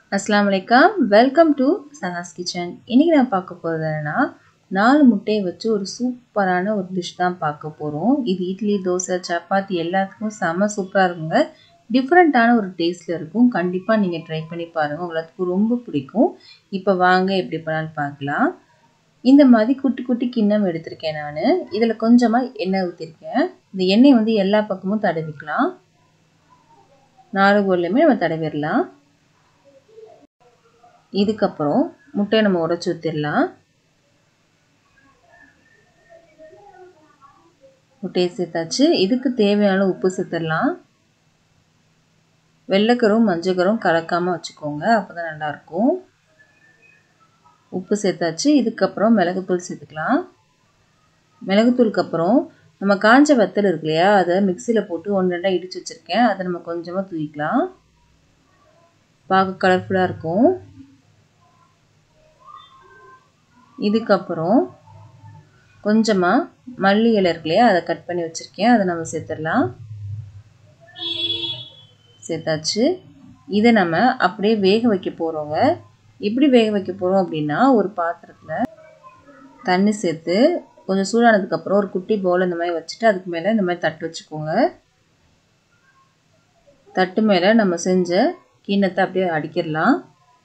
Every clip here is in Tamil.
அஸ்ஸலாமு அலைக்கம் வெல்கம் டு சனாஸ் கிச்சன் இன்றைக்கி நான் பார்க்க போகிறது என்னென்னா நாலு முட்டையை வச்சு ஒரு சூப்பரான ஒரு டிஷ் தான் பார்க்க போகிறோம் இது இட்லி தோசை சப்பாத்தி எல்லாத்துக்கும் செம சூப்பராக இருக்குங்க டிஃப்ரெண்ட்டான ஒரு டேஸ்ட்டில் இருக்கும் கண்டிப்பாக நீங்கள் ட்ரை பண்ணி பாருங்கள் உங்களுக்கு ரொம்ப பிடிக்கும் இப்போ வாங்க எப்படி பண்ணாலும் பார்க்கலாம் இந்த மாதிரி குட்டி குட்டி கிண்ணம் எடுத்திருக்கேன் நான் இதில் கொஞ்சமாக எண்ணெய் ஊற்றிருக்கேன் இந்த எண்ணெய் வந்து எல்லா பக்கமும் தடவிக்கலாம் நாலு கோல்லையுமே நம்ம தடவிடலாம் இதுக்கப்புறம் முட்டையை நம்ம உடச்சி ஊற்றிடலாம் முட்டையை சேர்த்தாச்சு இதுக்கு தேவையான உப்பு சேர்த்துடலாம் வெள்ளைக்கரும் மஞ்சக்கரும் கலக்காமல் வச்சுக்கோங்க அப்போ தான் நல்லாயிருக்கும் உப்பு சேர்த்தாச்சு இதுக்கப்புறம் மிளகுத்தூள் சேர்த்துக்கலாம் மிளகுத்தூளுக்கு அப்புறம் நம்ம காஞ்ச வத்தல் இருக்கு இல்லையா அதை மிக்சியில் போட்டு ஒன்று ரெண்டாக இடித்து வச்சுருக்கேன் அதை நம்ம கொஞ்சமாக தூவிக்கலாம் பார்க்க கலர்ஃபுல்லாக இருக்கும் இதுக்கப்புறம் கொஞ்சமாக மல்லி இலை இருக்கு இல்லையா அதை கட் பண்ணி வச்சுருக்கேன் அதை நம்ம சேர்த்துடலாம் சேர்த்தாச்சு இதை நம்ம அப்படியே வேக வைக்க போகிறோங்க எப்படி வேக வைக்க போகிறோம் அப்படின்னா ஒரு பாத்திரத்தில் தண்ணி சேர்த்து கொஞ்சம் சூடானதுக்கப்புறம் ஒரு குட்டி பவுல் இந்த மாதிரி வச்சுட்டு அதுக்கு மேலே இந்த மாதிரி தட்டு வச்சுக்கோங்க தட்டு மேலே நம்ம செஞ்ச கிண்ணத்தை அப்படியே அடிக்கிடலாம்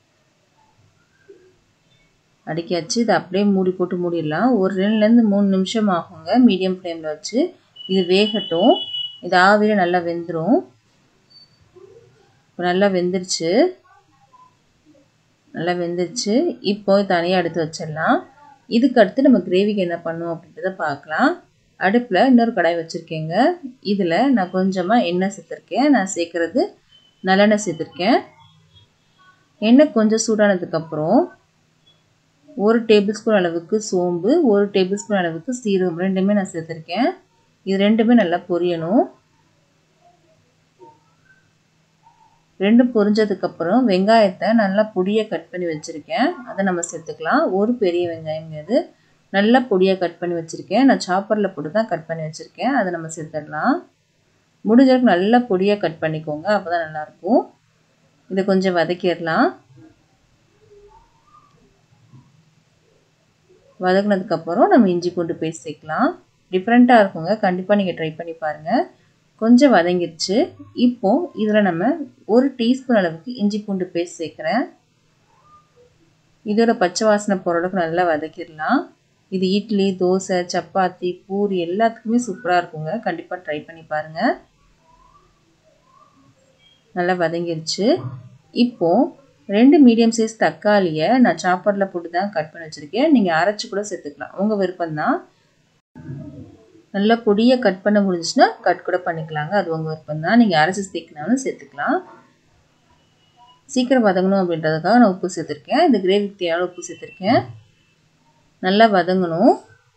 அடிக்காச்சு இதை அப்படியே மூடி போட்டு மூடிடலாம் ஒரு ரெண்டுலேருந்து மூணு நிமிஷம் ஆகுங்க மீடியம் ஃப்ளேமில் வச்சு இது வேகட்டும் இது ஆவியில் நல்லா வெந்துடும் இப்போ நல்லா வெந்துருச்சு நல்லா வெந்துருச்சு இப்போ தனியாக எடுத்து வச்சிடலாம் இதுக்கு அடுத்து நம்ம கிரேவிக்கு என்ன பண்ணுவோம் அப்படின்றத பார்க்கலாம் அடுப்பில் இன்னொரு கடாய் வச்சுருக்கேங்க இதில் நான் கொஞ்சமாக எண்ணெய் சேர்த்துருக்கேன் நான் சேர்க்குறது நல்லெண்ணெய் சேர்த்துருக்கேன் எண்ணெய் கொஞ்சம் சூடானதுக்கப்புறம் ஒரு டேபிள் ஸ்பூன் அளவுக்கு சோம்பு ஒரு டேபிள் ஸ்பூன் அளவுக்கு சீரகம் ரெண்டுமே நான் சேர்த்துருக்கேன் இது ரெண்டுமே நல்லா பொரியணும் ரெண்டும் பொரிஞ்சதுக்கப்புறம் வெங்காயத்தை நல்லா பொடியாக கட் பண்ணி வச்சுருக்கேன் அதை நம்ம சேர்த்துக்கலாம் ஒரு பெரிய வெங்காயம் இது நல்லா பொடியாக கட் பண்ணி வச்சுருக்கேன் நான் சாப்பரில் போட்டு தான் கட் பண்ணி வச்சுருக்கேன் அதை நம்ம சேர்த்துடலாம் முடிஞ்சளவுக்கு நல்லா பொடியாக கட் பண்ணிக்கோங்க அப்போ தான் நல்லாயிருக்கும் இதை கொஞ்சம் வதக்கிடலாம் வதக்குனதுக்கப்புறம் நம்ம இஞ்சி பூண்டு பேஸ்ட் சேர்க்கலாம் டிஃப்ரெண்ட்டாக இருக்குங்க கண்டிப்பாக நீங்கள் ட்ரை பண்ணி பாருங்கள் கொஞ்சம் வதங்கிடுச்சு இப்போது இதில் நம்ம ஒரு டீஸ்பூன் அளவுக்கு இஞ்சி பூண்டு பேஸ்ட் சேர்க்குறேன் இதோட பச்சை வாசனை போகிறளவுக்கு நல்லா வதக்கிடலாம் இது இட்லி தோசை சப்பாத்தி பூரி எல்லாத்துக்குமே சூப்பராக இருக்குங்க கண்டிப்பாக ட்ரை பண்ணி பாருங்கள் நல்லா வதங்கிடுச்சு இப்போது ரெண்டு மீடியம் சைஸ் தக்காளியை நான் சாப்பரில் போட்டு தான் கட் பண்ணி வச்சுருக்கேன் நீங்கள் அரைச்சி கூட சேர்த்துக்கலாம் உங்கள் விருப்பம்தான் நல்லா பொடியை கட் பண்ண முடிஞ்சுச்சுன்னா கட் கூட பண்ணிக்கலாங்க அது உங்கள் விருப்பம் தான் நீங்கள் அரைச்சி சேர்க்கனாலும் சேர்த்துக்கலாம் சீக்கிரம் வதங்கணும் அப்படின்றதுக்காக நான் உப்பு சேர்த்துருக்கேன் இந்த கிரேவிக்கு தேவையான உப்பு சேர்த்துருக்கேன் நல்லா வதங்கணும்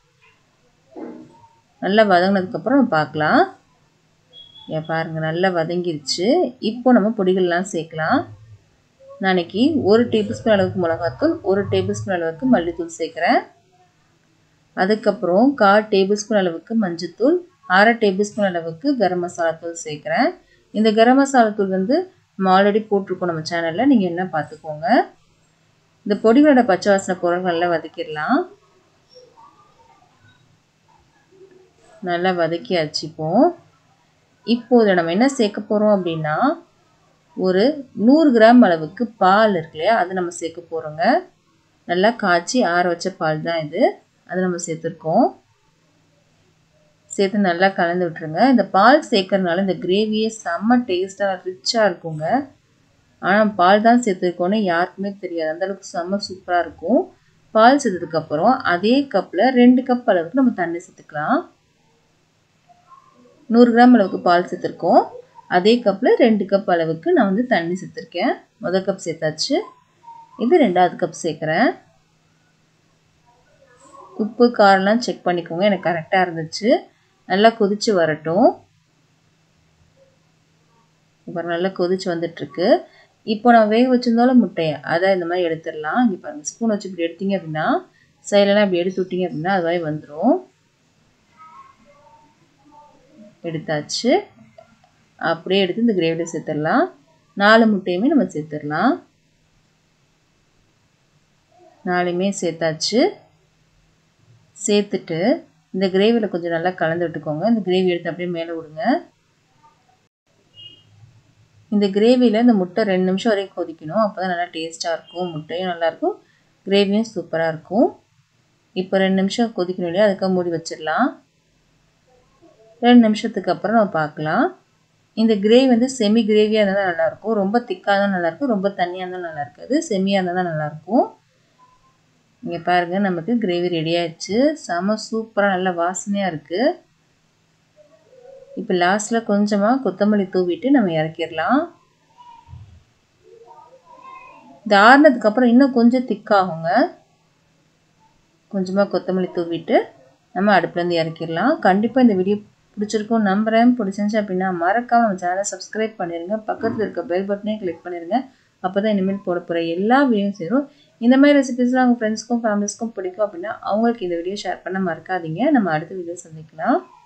நல்லா வதங்கினதுக்கப்புறம் நம்ம பார்க்கலாம் ஏன் பாருங்கள் நல்லா வதங்கிருச்சு இப்போ நம்ம பொடிகள்லாம் சேர்க்கலாம் நாளைக்கு ஒரு டேபிள் ஸ்பூன் அளவுக்கு மிளகாத்தூள் ஒரு டேபிள் ஸ்பூன் அளவுக்கு மல்லித்தூள் சேர்க்குறேன் அதுக்கப்புறம் கால் டேபிள் ஸ்பூன் அளவுக்கு மஞ்சத்தூள் அரை டேபிள் ஸ்பூன் அளவுக்கு கரம் மசாலா தூள் சேர்க்குறேன் இந்த கரம் மசாலா தூள் வந்து நம்ம ஆல்ரெடி போட்டிருக்கோம் நம்ம சேனலில் நீங்கள் என்ன பார்த்துக்கோங்க இந்த பொடிகளோட பச்சை வாசனை பொருள் நல்லா வதக்கிடலாம் நல்லா வதக்கியாச்சு இப்போ இப்போது நம்ம என்ன சேர்க்க போகிறோம் அப்படின்னா ஒரு நூறு கிராம் அளவுக்கு பால் இருக்கு இல்லையா அது நம்ம சேர்க்க போகிறோங்க நல்லா காய்ச்சி ஆற வச்ச பால் தான் இது அது நம்ம சேர்த்துருக்கோம் சேர்த்து நல்லா கலந்து விட்டுருங்க இந்த பால் சேர்க்கறதுனால இந்த கிரேவியே செம்ம டேஸ்ட்டாக ரிச்சாக இருக்குங்க ஆனால் பால் தான் சேர்த்துருக்கோன்னு யாருக்குமே தெரியாது அந்தளவுக்கு செம்ம சூப்பராக இருக்கும் பால் சேர்த்ததுக்கப்புறம் அதே கப்பில் ரெண்டு கப் அளவுக்கு நம்ம தண்ணி சேர்த்துக்கலாம் நூறு கிராம் அளவுக்கு பால் சேர்த்துருக்கோம் அதே கப்பில் ரெண்டு கப் அளவுக்கு நான் வந்து தண்ணி சேர்த்துருக்கேன் முதல் கப் சேர்த்தாச்சு இது ரெண்டாவது கப் சேர்க்குறேன் உப்பு காரம்லாம் செக் பண்ணிக்கோங்க எனக்கு கரெக்டாக இருந்துச்சு நல்லா கொதித்து வரட்டும் இப்போ நல்லா கொதித்து வந்துட்டுருக்கு இப்போ நான் வேக வச்சுருந்தாலும் முட்டையை அதை இந்த மாதிரி எடுத்துடலாம் இங்கே பாருங்கள் ஸ்பூன் வச்சு இப்படி எடுத்தீங்க அப்படின்னா சைடெல்லாம் இப்படி எடுத்து விட்டீங்க அப்படின்னா அது மாதிரி வந்துடும் எடுத்தாச்சு அப்படியே எடுத்து இந்த கிரேவியில் சேர்த்துடலாம் நாலு முட்டையுமே நம்ம சேர்த்துடலாம் நாலுமே சேர்த்தாச்சு சேர்த்துட்டு இந்த கிரேவியில் கொஞ்சம் நல்லா கலந்து விட்டுக்கோங்க இந்த கிரேவி எடுத்து அப்படியே மேலே விடுங்க இந்த கிரேவியில் இந்த முட்டை ரெண்டு நிமிஷம் வரைக்கும் கொதிக்கணும் அப்போ தான் நல்லா டேஸ்ட்டாக இருக்கும் முட்டையும் நல்லாயிருக்கும் கிரேவியும் சூப்பராக இருக்கும் இப்போ ரெண்டு நிமிஷம் கொதிக்கணும் இல்லையா அதுக்காக மூடி வச்சிடலாம் ரெண்டு நிமிஷத்துக்கு அப்புறம் நம்ம பார்க்கலாம் இந்த கிரேவி வந்து செமி கிரேவியாக இருந்தால் தான் நல்லாயிருக்கும் ரொம்ப திக்காக தான் நல்லாயிருக்கும் ரொம்ப தண்ணியாக இருந்தால் நல்லா இருக்காது செமியாக இருந்தால் தான் நல்லாயிருக்கும் இங்கே பாருங்கள் நமக்கு கிரேவி ரெடி ஆயிடுச்சு செம சூப்பராக நல்லா வாசனையாக இருக்குது இப்போ லாஸ்ட்டில் கொஞ்சமாக கொத்தமல்லி தூவிட்டு நம்ம இறக்கிடலாம் இது ஆறுனதுக்கப்புறம் இன்னும் கொஞ்சம் திக்காகுங்க கொஞ்சமாக கொத்தமல்லி தூவிட்டு நம்ம அடுப்புலேருந்து இறக்கிடலாம் கண்டிப்பாக இந்த வீடியோ பிடிச்சிருக்கும் நம்புகிறேன் பிடிச்சிருந்துச்சு அப்படின்னா மறக்காமல் நம்ம சேனலை சப்ஸ்கிரைப் பண்ணிடுங்க பக்கத்தில் இருக்க பெல் பட்டனையும் கிளிக் பண்ணிடுங்க அப்போ தான் இனிமேல் போட போகிற எல்லா வீடியோவும் சேரும் இந்த மாதிரி ரெசிபிஸ்லாம் உங்கள் ஃப்ரெண்ட்ஸ்க்கும் ஃபேமிலிஸ்க்கும் பிடிக்கும் அப்படின்னா அவங்களுக்கு இந்த வீடியோ ஷேர் பண்ண மறக்காதீங்க நம்ம அடுத்த வீடியோ சந்திக்கலாம்